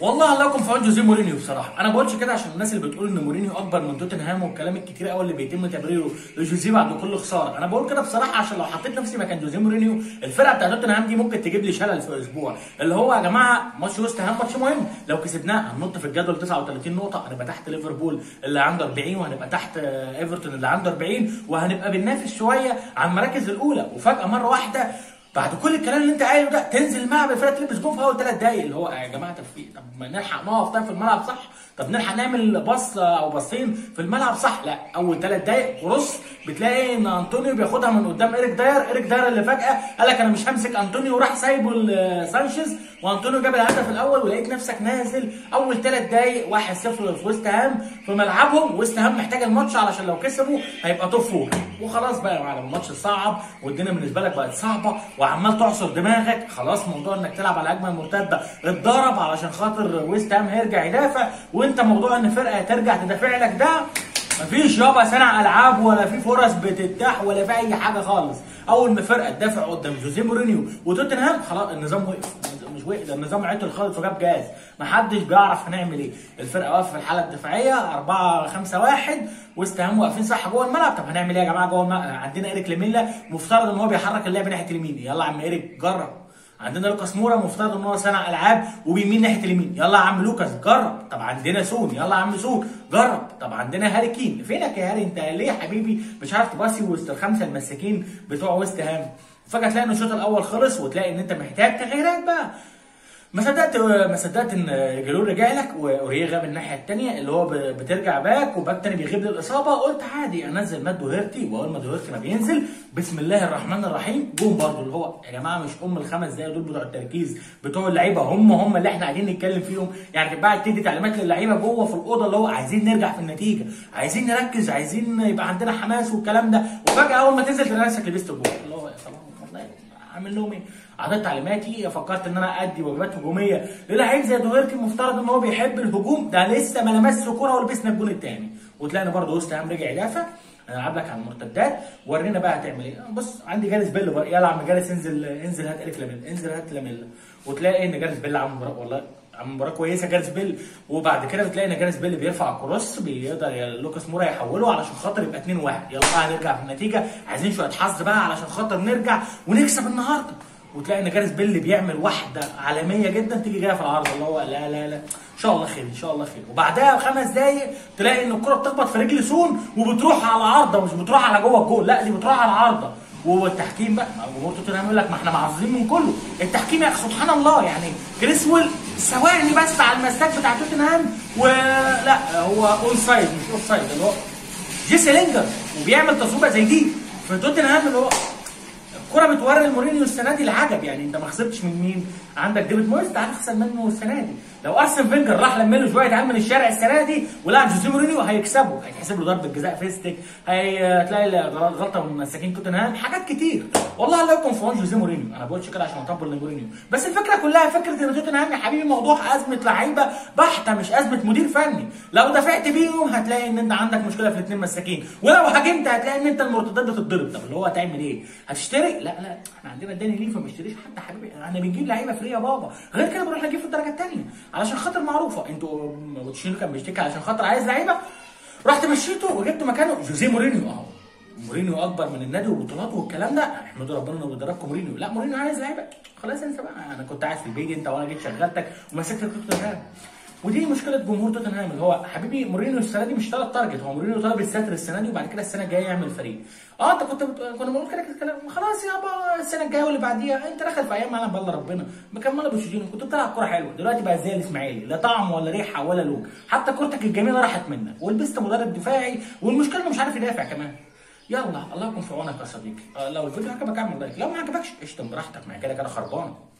والله الله يكون في عون جوزيه مورينيو بصراحه انا ما بقولش كده عشان الناس اللي بتقول ان مورينيو اكبر من توتنهام والكلام الكتير قوي اللي بيتم تبريره لجوزيه بعد كل خساره انا بقول كده بصراحه عشان لو حطيت نفسي مكان جوزيه مورينيو الفرقه بتاعت توتنهام دي ممكن تجيب لي شلل في اسبوع اللي هو يا جماعه ماتش ويست هام ماتش مهم لو كسبناه هننط في الجدول 39 نقطه هنبقى تحت ليفربول اللي عنده 40 وهنبقى تحت آه، ايفرتون اللي عنده 40 وهنبقى بننافس شويه على المراكز الاولى وفجاه مره واحده بعد كل الكلام اللي انت قايله ده تنزل الملعب الفرقه تلبس جون في اول ثلاث دقايق اللي هو يا جماعه طب في طب ما نلحق نقف طيب في الملعب صح طب نلحق نعمل باص او باصين في الملعب صح لا اول ثلاث دقايق ورص بتلاقي ان انطونيو بياخدها من قدام ايريك داير ايريك داير اللي فجاه قال لك انا مش همسك انطونيو وراح سايبه لسانشيز وانطونيو جاب الهدف الاول ولقيت نفسك نازل اول ثلاث دقايق 1-0 في ويست هام في ملعبهم ويست هام محتاج الماتش علشان لو كسبوا هيبقى توب فور وخلاص بقى يا معلم الماتش صعب والدنيا بالنسبه لك بقت صعبه وعمال تعصر دماغك خلاص موضوع انك تلعب على اجمل مرتده اتضرب علشان خاطر ويست هام هيرجع يدافع وانت موضوع ان فرقه ترجع تدافع لك ده مفيش يابا صنع العاب ولا في فرص بتتاح ولا في اي حاجه خالص اول ما فرقه تدافع قدام جوزيه مورينيو وتوتنهام خلاص النظام وقف مش وقف ده النظام عطل خالص وجاب جاز محدش بيعرف هنعمل ايه الفرقه واقفه في الحاله الدفاعيه 4 5 1 ويست هام واقفين صح جوه الملعب طب هنعمل ايه يا جماعه جوه الملعب عندنا ايريك ليميلا مفترض ان هو بيحرك اللعب ناحيه اليمين يلا يا عم ايريك جرب عندنا لوكاس مورا مفترض ان هو صانع العاب وبيمين ناحيه اليمين يلا يا عم لوكاس جرب طب عندنا سون يلا يا عم سون جرب طب عندنا هاري كين فينك يا هاري انت ليه يا حبيبي مش عارف تباصي وسط الخمسه المساكين بتوع ويست هام فجاه تلاقي ان الشوط الاول خلص وتلاقي ان انت محتاج تغييرات بقى ما صدقت ما صدقت ان جالور رجع لك واوريه غاب الناحيه الثانيه اللي هو ب- بترجع باك وباك تاني بيغيب للاصابه قلت عادي انزل مات دوهيرتي واول ما دوهيرتي ما بينزل بسم الله الرحمن الرحيم جون برضه اللي هو يا جماعه مش ام الخمس دقايق دول بتوع التركيز بتوع اللعيبه هم هم اللي احنا قاعدين نتكلم فيهم يعني كانت بقى تدي تعليمات للعيبه جوه في الاوضه اللي هو عايزين نرجع في النتيجه عايزين نركز عايزين يبقى عندنا حماس والكلام ده وفجاه اول ما تنزل تلاقي نفسك لبست جول اللي هو يا سلام والله عامل لهم ايه؟ عطيت تعليماتي فكرت ان انا ادي واجبات هجوميه للعيب زي دوهيرتي المفترض ان هو بيحب الهجوم ده لسه ما لمسش كوره ولبسنا الجون الثاني وتلاقينا برضه وسط هام رجع يدافع انا العب لك على المرتدات ورينا بقى هتعمل ايه بص عندي جاريس بيل بقى يلا يا عم جاريس انزل انزل هات الف لاميل انزل هات لاميل وتلاقي ان جاريس بيل عامل مباراه والله عامل مباراه كويسه جاريس بيل وبعد كده بتلاقي ان جاريس بيل بيرفع الكروس بيقدر يا لوكاس مورا يحوله علشان خاطر يبقى 2 1 يلا بقى هنرجع في النتيجه عايزين شويه حظ بقى علشان خاطر نرجع ونكسب النهارده وتلاقي ان جاريس بيل بيعمل واحده عالميه جدا تيجي جايه في العرض اللي هو لا لا لا ان شاء الله خير ان شاء الله خير وبعدها بخمس دقايق تلاقي ان الكره بتخبط في رجل سون وبتروح على العارضه مش بتروح على جوه الجول لا دي بتروح على العارضه والتحكيم بقى جمهور توتنهام يقول لك ما احنا معذورين من كله التحكيم يا اخي سبحان الله يعني كريسويل ثواني بس على المساك بتاع توتنهام ولا هو اون سايد مش اوف سايد اللي هو جيسي لينجر وبيعمل تصويبه زي دي في توتنهام اللي هو الكرة بتوري المورينيو السنه دي العجب يعني انت ما خسرتش من مين؟ عندك ديفيد مويس تعال تخسر منه السنه دي، لو ارسن فينجر راح لم له شويه عيال من الشارع السنه دي ولعب جوزيه مورينيو هيكسبه، هيتحسب له ضربه جزاء فيستك، هتلاقي غلطه من مساكين توتنهام، حاجات كتير، والله الله يكون في عون جوزيه مورينيو، انا ما بقولش كده عشان اطبل لمورينيو، بس الفكره كلها فكره ان توتنهام يا حبيبي موضوع ازمه لعيبه بحته مش ازمه مدير فني، لو دفعت بيهم هتلاقي ان انت عندك مشكله في الاثنين مساكين، ولو هاجمت هتلاقي ان انت المرتدات بتتضرب، طب اللي هو هتعمل ايه؟ هتشتري؟ لا لا احنا عندنا الدنيا ليه فما اشتريش حد يا حبيبي احنا بنجيب لعيبه فري يا بابا غير كده بنروح نجيب في الدرجه الثانيه علشان خاطر معروفه انتوا بوتشينو كان بيشتكي علشان خاطر عايز لعيبه رحت مشيته وجبت مكانه جوزيه مورينيو اهو مورينيو اكبر من النادي وبطولاته والكلام ده احمدوا ربنا انه بيدربكم مورينيو لا مورينيو عايز لعيبه خلاص انسى بقى انا كنت قاعد في البيت انت وانا جيت شغلتك ومسكت توتنهام ودي مشكله جمهور توتنهام اللي هو حبيبي مورينيو السنه دي مش طالب تارجت هو مورينيو طالب الستر السنه دي وبعد كده السنه الجايه يعمل فريق اه انت كنت بت... كنا بنقول كده كده خلاص يابا السنه الجايه واللي بعديها انت داخل في ايام معلم بالله ربنا مكمله بوشيجينو كنت بتلعب كوره حلوه دلوقتي بقى زي الاسماعيلي لا طعم ولا ريحه ولا لون حتى كورتك الجميله راحت منك ولبست مدرب دفاعي والمشكله انه مش عارف يدافع كمان يلا الله يكون في عونك يا صديقي آه لو الفيديو عجبك اعمل لايك لو ما عجبكش اشتم براحتك ما هي كده كده خربانه